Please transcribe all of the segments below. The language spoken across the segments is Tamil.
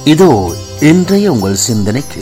இதோ இன்றைய உங்கள் சிந்தனைக்கு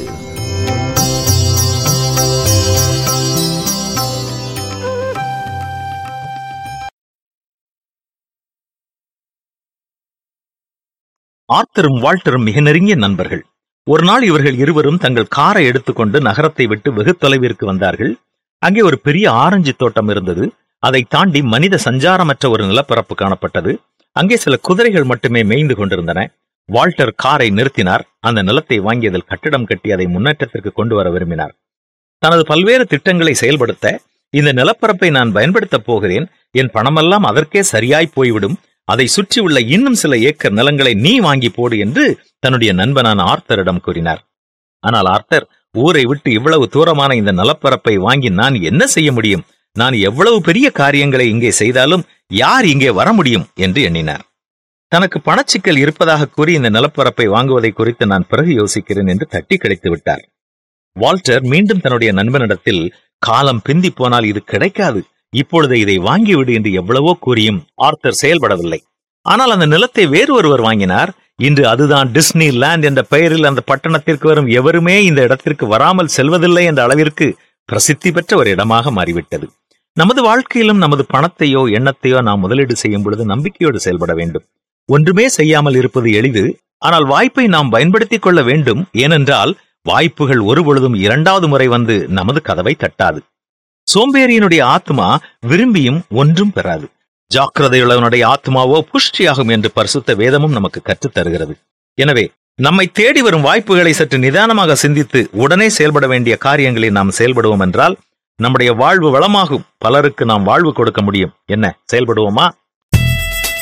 ஆர்த்தரும் வால்டரும் மிக நெருங்கிய நண்பர்கள் ஒரு நாள் இவர்கள் இருவரும் தங்கள் காரை எடுத்துக்கொண்டு நகரத்தை விட்டு வெகு தொலைவிற்கு வந்தார்கள் அங்கே ஒரு பெரிய ஆரஞ்சு தோட்டம் இருந்தது அதை தாண்டி மனித சஞ்சாரமற்ற ஒரு நிலப்பரப்பு காணப்பட்டது அங்கே சில குதிரைகள் மட்டுமே மேய்ந்து கொண்டிருந்தன வால்டர் காரை நிறுத்தினார் அந்த நிலத்தை வாங்கியதில் கட்டிடம் கட்டி அதை முன்னேற்றத்திற்கு கொண்டு வர விரும்பினார் தனது பல்வேறு திட்டங்களை செயல்படுத்த இந்த நிலப்பரப்பை நான் பயன்படுத்தப் போகிறேன் என் பணமெல்லாம் அதற்கே சரியாய் போய்விடும் அதை சுற்றியுள்ள இன்னும் சில ஏக்கர் நிலங்களை நீ வாங்கி போடு என்று தன்னுடைய நண்பனான ஆர்த்தரிடம் கூறினார் ஆனால் ஆர்த்தர் ஊரை விட்டு இவ்வளவு தூரமான இந்த நிலப்பரப்பை வாங்கி நான் என்ன செய்ய முடியும் நான் எவ்வளவு பெரிய காரியங்களை இங்கே செய்தாலும் யார் இங்கே வர முடியும் என்று எண்ணினார் தனக்கு பணச்சிக்கல் இருப்பதாக கூறி இந்த நிலப்பரப்பை வாங்குவதை குறித்து நான் பிறகு யோசிக்கிறேன் என்று தட்டி கழித்து விட்டார் வால்டர் மீண்டும் தன்னுடைய நண்பனிடத்தில் காலம் பிந்தி போனால் இது கிடைக்காது இப்பொழுது இதை வாங்கிவிடு என்று எவ்வளவோ கூறியும் ஆர்த்தர் செயல்படவில்லை ஆனால் அந்த நிலத்தை வேறு ஒருவர் வாங்கினார் இன்று அதுதான் டிஸ்னி லேண்ட் என்ற பெயரில் அந்த பட்டணத்திற்கு வரும் எவருமே இந்த இடத்திற்கு வராமல் செல்வதில்லை என்ற அளவிற்கு பிரசித்தி பெற்ற ஒரு இடமாக மாறிவிட்டது நமது வாழ்க்கையிலும் நமது பணத்தையோ எண்ணத்தையோ நாம் முதலீடு செய்யும் பொழுது நம்பிக்கையோடு செயல்பட வேண்டும் ஒன்றுமே செய்யாமல் இருப்பது எளிது ஆனால் வாய்ப்பை நாம் பயன்படுத்திக் கொள்ள வேண்டும் ஏனென்றால் வாய்ப்புகள் ஒருபொழுதும் இரண்டாவது முறை வந்து நமது கதவை தட்டாது சோம்பேறியினுடைய ஆத்மா விரும்பியும் ஒன்றும் பெறாது ஜாக்கிரதையுள்ளவனுடைய ஆத்மாவோ புஷ்டியாகும் என்று பரிசுத்த வேதமும் நமக்கு கற்றுத் தருகிறது எனவே நம்மை தேடி வரும் வாய்ப்புகளை சற்று நிதானமாக சிந்தித்து உடனே செயல்பட வேண்டிய காரியங்களில் நாம் செயல்படுவோம் என்றால் நம்முடைய வாழ்வு வளமாகும் பலருக்கு நாம் வாழ்வு கொடுக்க முடியும் என்ன செயல்படுவோமா